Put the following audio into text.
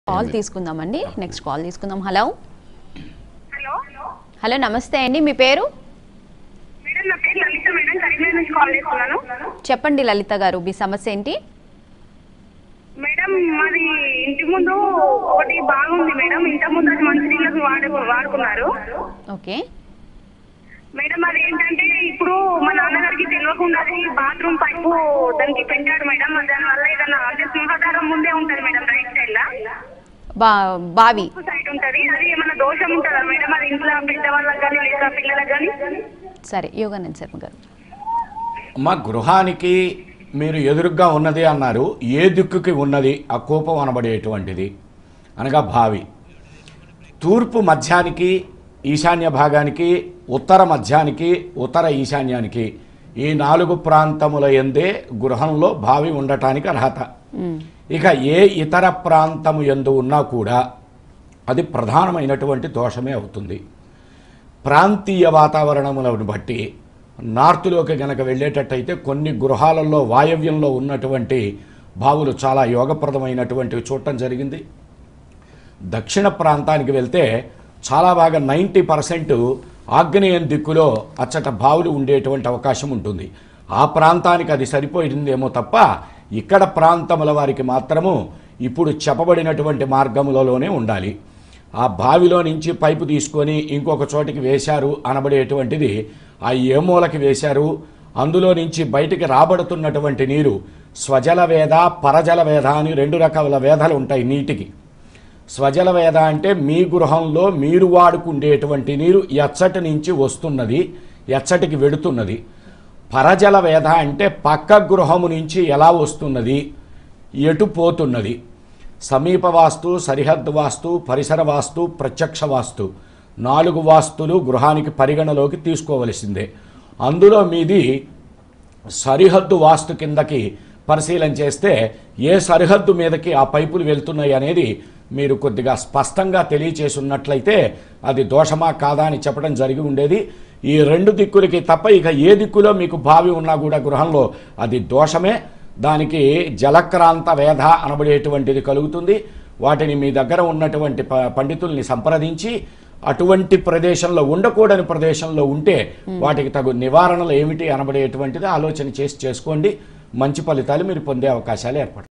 call తీసుకుందామండి next call తీసుకుందాం hello hello hello నమస్తే అండి మీ పేరు మేడం నా పేరు లలిత మేడం కరీంనగర్ నుంచి కాల్ చేస్తున్నాను చెప్పండి లలిత గారు మీ సమస్య ఏంటి మేడం మాది ఇంటి ముందు ఒకటి బాగుంది మేడం ఇంత ముందు అది మంచినీళ్ళకు వాడు వాడుకున్నారు ఓకే మేడం అది ఏంటంటే ఇప్పుడు మా నాన్నగారికి తెలియకుండా అది బాత్రూమ్ పైపు దానికి పెట్టాడు మేడం దానివల్ల ఏదన్నా అంటే సింహద్వారం ముందే ఉంటది మేడం రైట్ సైడ్ లా బా బావి సైడ్ ఉంటది అది ఏమైనా దోషం ఉంటుందా మేడం అది ఇంట్లో పెద్దవాళ్ళకి కానీ లేదా పిల్లలకు కానీ సరే యోగానంద్ శర్మ గారు మా గృహానికి మీరు ఎదురుగ్గా ఉన్నది అన్నారు ఏ దిక్కుకి ఉన్నది ఆ కోపం అనబడేటువంటిది అనగా బావి తూర్పు మధ్యానికి ఈశాన్య భాగానికి ఉత్తర మధ్యానికి ఉత్తర ఈశాన్యానికి ఈ నాలుగు ప్రాంతముల ఎందే గృహంలో బావి ఉండటానికి అర్హత ఇక ఏ ఇతర ప్రాంతము ఎందు ఉన్నా కూడా అది ప్రధానమైనటువంటి దోషమే అవుతుంది ప్రాంతీయ వాతావరణములను బట్టి నార్త్లోకి గనక వెళ్ళేటట్టయితే కొన్ని గృహాలలో వాయవ్యంలో ఉన్నటువంటి బావులు చాలా యోగప్రదమైనటువంటివి చూడటం జరిగింది దక్షిణ ప్రాంతానికి వెళ్తే చాలా బాగా నైంటీ పర్సెంట్ ఆగ్నేయం దిక్కులో అచ్చట బావులు ఉండేటువంటి అవకాశం ఉంటుంది ఆ ప్రాంతానికి అది సరిపోయిందేమో తప్ప ఇక్కడ ప్రాంతముల వారికి మాత్రము ఇప్పుడు చెప్పబడినటువంటి మార్గములలోనే ఉండాలి ఆ బావిలో నుంచి పైపు తీసుకొని ఇంకొక చోటికి వేశారు అనబడేటువంటిది ఆ ఏ మూలకి వేశారు అందులో నుంచి బయటికి రాబడుతున్నటువంటి నీరు స్వజల వేద పరజల వేద అని రెండు రకాల వేదాలు ఉంటాయి నీటికి స్వజల వేద అంటే మీ గృహంలో మీరు వాడుకుండేటువంటి నీరు ఎచ్చటి నుంచి వస్తున్నది ఎచ్చటికి వెడుతున్నది పరజల వేద అంటే పక్క గృహము నుంచి ఎలా వస్తున్నది ఎటు పోతున్నది సమీప వాస్తు సరిహద్దు వాస్తు పరిసర వాస్తు ప్రత్యక్ష వాస్తు నాలుగు వాస్తులు గృహానికి పరిగణలోకి తీసుకోవలసిందే అందులో మీది సరిహద్దు వాస్తు కిందకి పరిశీలన చేస్తే ఏ సరిహద్దు మీదకి ఆ పైపులు వెళ్తున్నాయి అనేది మీరు కొద్దిగా స్పష్టంగా తెలియచేసి ఉన్నట్లయితే అది దోషమా కాదా అని చెప్పడం జరిగి ఉండేది ఈ రెండు దిక్కులకి తప్ప ఇక ఏ దిక్కులో మీకు బావి ఉన్నా కూడా గృహంలో అది దోషమే దానికి జలక్రాంత వేధ అనబడేటువంటిది కలుగుతుంది వాటిని మీ దగ్గర ఉన్నటువంటి ప- పండితుల్ని సంప్రదించి అటువంటి ప్రదేశంలో ఉండకూడని ప్రదేశంలో ఉంటే వాటికి తగు నివారణలు ఏమిటి అనబడేటువంటిది ఆలోచన చేసి చేసుకోండి మంచి ఫలితాలు మీరు పొందే అవకాశాలు ఏర్పడతాయి